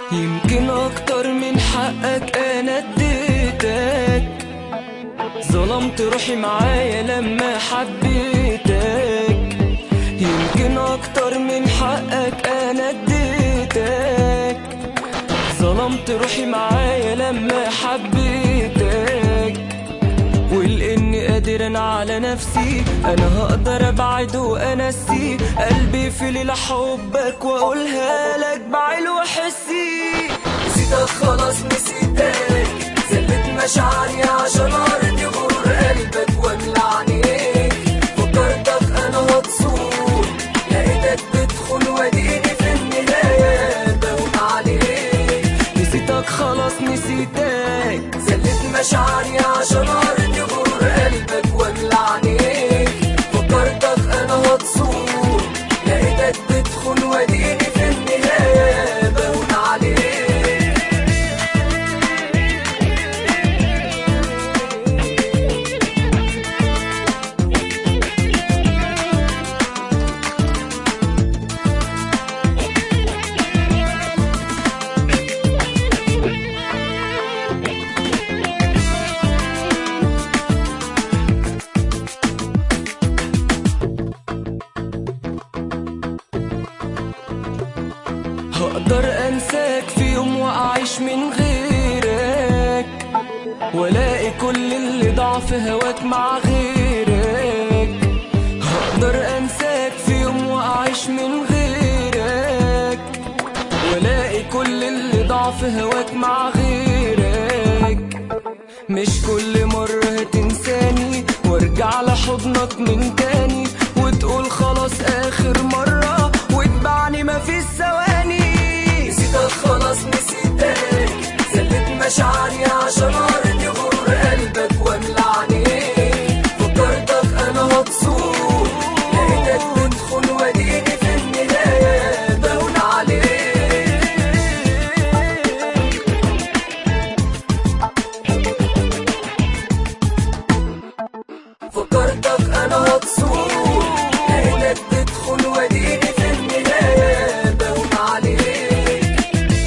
يمكن اكتر من حقك انا اديتك ظلمت روحي معايا لما حبيتك يمكن اكتر من حقك انا اديتك ظلمت روحي معايا لما حبيتك ولاني قادر انا على نفسي انا هقدر ابعد وانسي قلبي في ليلة حبك واقولها لك بعيل وحسي نسيتك خلاص نسيتك زلت مشاعري عشان ارضي غرور قلبك واملى عينيك فكرتك انا هتصور لقيتك بتدخل واديني في النهاية بهون عليك نسيتك خلاص نسيتك زلت مشاعري عشان ارضي غرور قلبك واملى عينيك فكرتك انا هتصور لقيتك بتدخل واديني في النهاية بهون عليك هقدر انساك في يوم واعيش من غيرك والاقي كل اللي ضاع في هواك مع غيرك هقدر انساك في يوم واعيش من غيرك والاقي كل اللي ضاع في هواك مع غيرك مش كل مرة هتنساني وارجع لحضنك من تاني وتقول خلاص اخر مرة واتبعني مفيش ثواني نسيتك خلاص نسيتك زلت مشاعري عشان ارضي غرور قلبك واملى عينيك فكرتك انا هتصور لقيتك بتدخل واديني في النهاية بهون عليك فكرتك انا هتصور لقيتك تدخل واديني في النهاية بهون عليك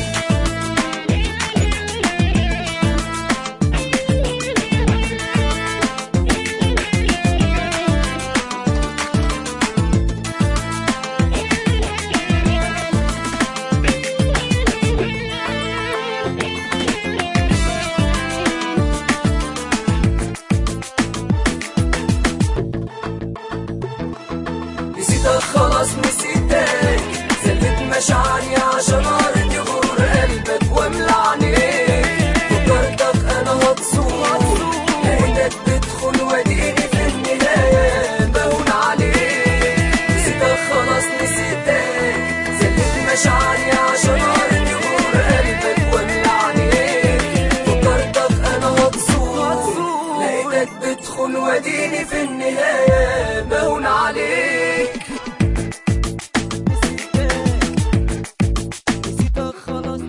نسيتك خلاص نسيتك زلت مشاعري عشان ارضي غرور قلبك واملى عينيك فكرتك انا هتصور لقيتك بتدخل واديني في النهاية بهون عليك نسيتك خلاص نسيتك زلت مشاعري عشان ارضي غرور قلبك واملى عينيك فكرتك انا هتصور لقيتك بتدخل واديني في النهاية بهون عليك نسيتك خلاص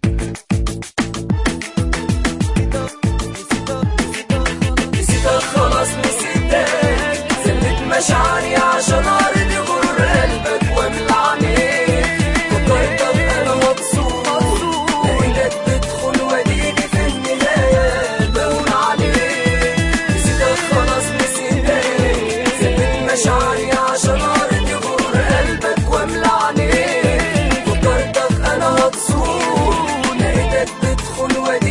نسيتك خلاص نسيتك زلت مشاعري عشان ارضي غرور قلبك واملى عينيك فكرتك انا مبسوط لقيتك بتدخل واديني في النهاية بهون عليك نسيتك خلاص نسيتك زلت مشاعري عشان ارضي غرور قلبك واملى عينيك فكرتك انا مبسوط لقيتك بتدخل واديني